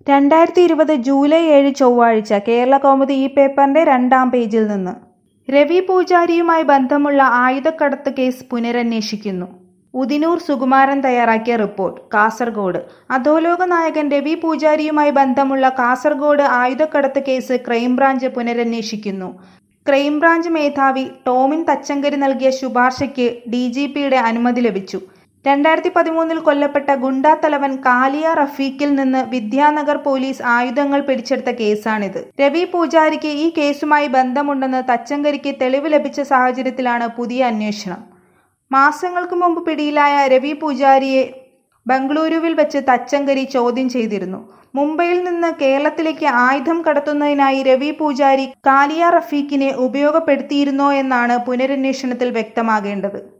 രണ്ടായിരത്തി ഇരുപത് ജൂലൈ ഏഴ് ചൊവ്വാഴ്ച കേരളകൗമുദി ഈ പേപ്പറിന്റെ രണ്ടാം പേജിൽ നിന്ന് രവി പൂജാരിയുമായി ബന്ധമുള്ള ആയുധക്കടത്ത് കേസ് പുനരന്വേഷിക്കുന്നു ഉദിനൂർ സുകുമാരൻ തയ്യാറാക്കിയ റിപ്പോർട്ട് കാസർഗോഡ് അധോലോക നായകൻ രവി പൂജാരിയുമായി ബന്ധമുള്ള കാസർഗോഡ് ആയുധക്കടത്ത് കേസ് ക്രൈംബ്രാഞ്ച് പുനരന്വേഷിക്കുന്നു ക്രൈംബ്രാഞ്ച് മേധാവി ടോമിൻ തച്ചങ്കരി നൽകിയ ശുപാർശയ്ക്ക് ഡി ജി പിയുടെ അനുമതി ലഭിച്ചു രണ്ടായിരത്തി പതിമൂന്നിൽ കൊല്ലപ്പെട്ട ഗുണ്ടാ തലവൻ കാലിയ റഫീഖിൽ നിന്ന് വിദ്യാനഗർ പോലീസ് ആയുധങ്ങൾ പിടിച്ചെടുത്ത കേസാണിത് രവി പൂജാരിക്ക് ഈ കേസുമായി ബന്ധമുണ്ടെന്ന് തച്ചങ്കരിക്ക് തെളിവ് ലഭിച്ച സാഹചര്യത്തിലാണ് പുതിയ അന്വേഷണം മാസങ്ങൾക്ക് മുമ്പ് പിടിയിലായ രവി പൂജാരിയെ ബംഗളൂരുവിൽ വെച്ച് തച്ചങ്കരി ചോദ്യം ചെയ്തിരുന്നു മുംബൈയിൽ നിന്ന് കേരളത്തിലേക്ക് ആയുധം കടത്തുന്നതിനായി രവി പൂജാരി കാലിയ റഫീഖിനെ ഉപയോഗപ്പെടുത്തിയിരുന്നോ എന്നാണ് പുനരന്വേഷണത്തിൽ വ്യക്തമാകേണ്ടത്